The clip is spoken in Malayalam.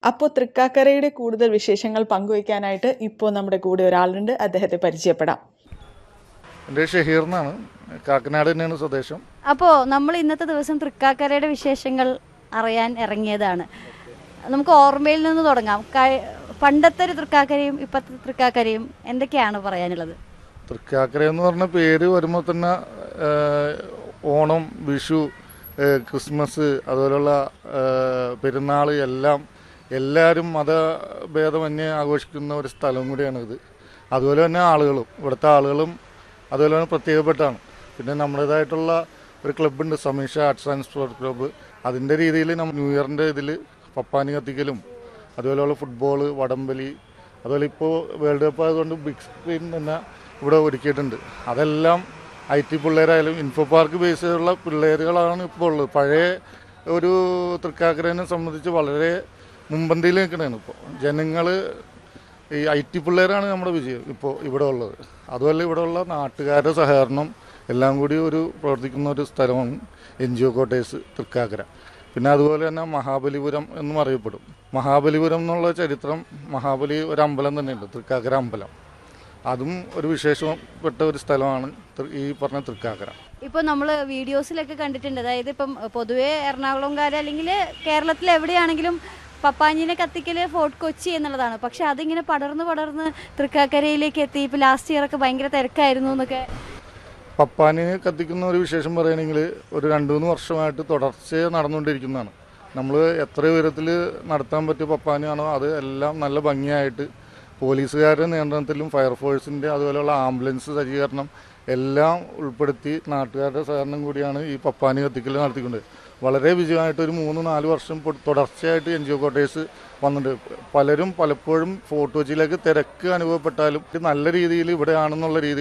അപ്പോൾ തൃക്കാക്കരയുടെ കൂടുതൽ വിശേഷങ്ങൾ പങ്കുവയ്ക്കാനായിട്ട് ഇപ്പോൾ നമ്മുടെ കൂടെ ഒരാളുണ്ട് അദ്ദേഹത്തെ പരിചയപ്പെടാം എൻ്റെ ഷഹീർ എന്നാണ് കാക്കനാട് തന്നെയാണ് സ്വദേശം അപ്പോൾ നമ്മൾ ഇന്നത്തെ ദിവസം തൃക്കാക്കരയുടെ വിശേഷങ്ങൾ അറിയാൻ ഇറങ്ങിയതാണ് നമുക്ക് ഓർമ്മയിൽ നിന്ന് തുടങ്ങാം കഴി- പണ്ടത്തെ ഒരു തൃക്കാക്കരയും ഇപ്പോഴത്തെ തൃക്കാക്കരയും എന്തൊക്കെയാണ് പറയാനുള്ളത് തൃക്കാക്കര എന്ന് പറഞ്ഞ പേര് വരുമ്പോൾ തന്നെ ഏഹ്, ഓണം വിഷു ഏഹ്, ക്രിസ്മസ് അതുപോലുള്ള പെരുന്നാൾ എല്ലാം എല്ലാവരും മതഭേദമന്യേ ആഘോഷിക്കുന്ന ഒരു സ്ഥലം കൂടിയാണ് ഇത് അതുപോലെ തന്നെ ആളുകളും ഇവിടുത്തെ ആളുകളും അതുപോലെ തന്നെ പ്രത്യേകപ്പെട്ടാണ് പിന്നെ നമ്മുടേതായിട്ടുള്ള ഒരു ക്ലബ്ബുണ്ട് Sameesha arts and sports club അതിൻ്റെ രീതിയിൽ നമ്മൾ ന്യൂ ഇയറിൻ്റെ ഇതിൽ പപ്പാനി കത്തിക്കലും അതുപോലെയുള്ള ഫുട്ബോൾ വടംവലി അതുപോലെ ഇപ്പോൾ വേൾഡ് കപ്പ് ആയതുകൊണ്ട് ബിഗ് സ്ക്രീൻ തന്നെ ഇവിടെ ഒരുക്കിയിട്ടുണ്ട് അതെല്ലാം ഐ ടി പിള്ളേരായാലും ഇൻഫോ പാർക്ക് ബേസ് ചെയ്തുള്ള പിള്ളേരുകളാണ് ഇപ്പോൾ ഉള്ളത് പഴയ ഒരു തൃക്കാക്കരനെ സംബന്ധിച്ച് വളരെ മുൻപന്തിയിൽ നിൽക്കണതാണ് ഇപ്പോൾ ജനങ്ങൾ ഈ ഐ ടി പിള്ളേരാണ് നമ്മുടെ വിജയം ഇപ്പോൾ ഇവിടെ ഉള്ളത് അതുമല്ല ഇവിടെ ഉള്ള നാട്ടുകാരുടെ സഹകരണം എല്ലാം കൂടി ഒരു പ്രവർത്തിക്കുന്ന ഒരു സ്ഥലമാണ് N G O quarters Thrikkakara പിന്നെ അതുപോലെ തന്നെ മഹാബലിപുരം എന്നും അറിയപ്പെടും മഹാബലിപുരം എന്നുള്ള ചരിത്രം മഹാബലി ഒരു അമ്പലം തന്നെയുണ്ട് തൃക്കാക്കര അമ്പലം അതും ഒരു വിശേഷപ്പെട്ട ഒരു സ്ഥലമാണ് തൃ- ഈ പറഞ്ഞ തൃക്കാക്കര ഇപ്പോൾ നമ്മൾ വീഡിയോസിലൊക്കെ കണ്ടിട്ടുണ്ട് അതായത് ഇപ്പം പൊതുവേ എറണാകുളംകാർ അല്ലെങ്കിൽ കേരളത്തിൽ എവിടെയാണെങ്കിലും പപ്പാഞ്ഞിനെ കത്തിക്കൽ ഫോർട്ട് കൊച്ചി എന്നുള്ളതാണ് പക്ഷെ അതിങ്ങനെ പടർന്ന് പടർന്ന് തൃക്കാക്കരയിലേക്ക് എത്തി ഇപ്പോൾ ലാസ്റ്റ് ഇയർ ഒക്കെ ഭയങ്കര തിരക്കായിരുന്നു എന്നൊക്കെ പപ്പാനിനെ കത്തിക്കുന്ന ഒരു വിശേഷം പറയുകയാണെങ്കിൽ ഒരു രണ്ട് മൂന്ന് വർഷമായിട്ട് തുടർച്ചയായി നടന്നുകൊണ്ടിരിക്കുന്നതാണ് നമ്മൾ എത്ര ഉയരത്തിൽ നടത്താൻ പറ്റിയ പപ്പാനിയാണോ അത് എല്ലാം നല്ല ഭംഗിയായിട്ട് പോലീസുകാരുടെ നിയന്ത്രണത്തിലും ഫയർഫോഴ്സിൻ്റെ അതുപോലെയുള്ള ആംബുലൻസ് സജ്ജീകരണം എല്ലാം ഉൾപ്പെടുത്തി നാട്ടുകാരുടെ സഹകരണം കൂടിയാണ് ഈ പപ്പാനി കത്തിക്കൽ നടത്തിക്കൊണ്ട് വളരെ വിജയമായിട്ട് ഒരു മൂന്ന് നാല് വർഷം പൊ- തുടർച്ചയായിട്ട് എൻ ജി ഒ കോട്ടേഴ്സ് വന്നിട്ടുണ്ട് പലരും പലപ്പോഴും ഫോർട്ട് കൊച്ചിയിലേക്ക് തിരക്ക് അനുഭവപ്പെട്ടാലും ഇത് നല്ല രീതിയിൽ ഇവിടെയാണെന്നുള്ള രീതി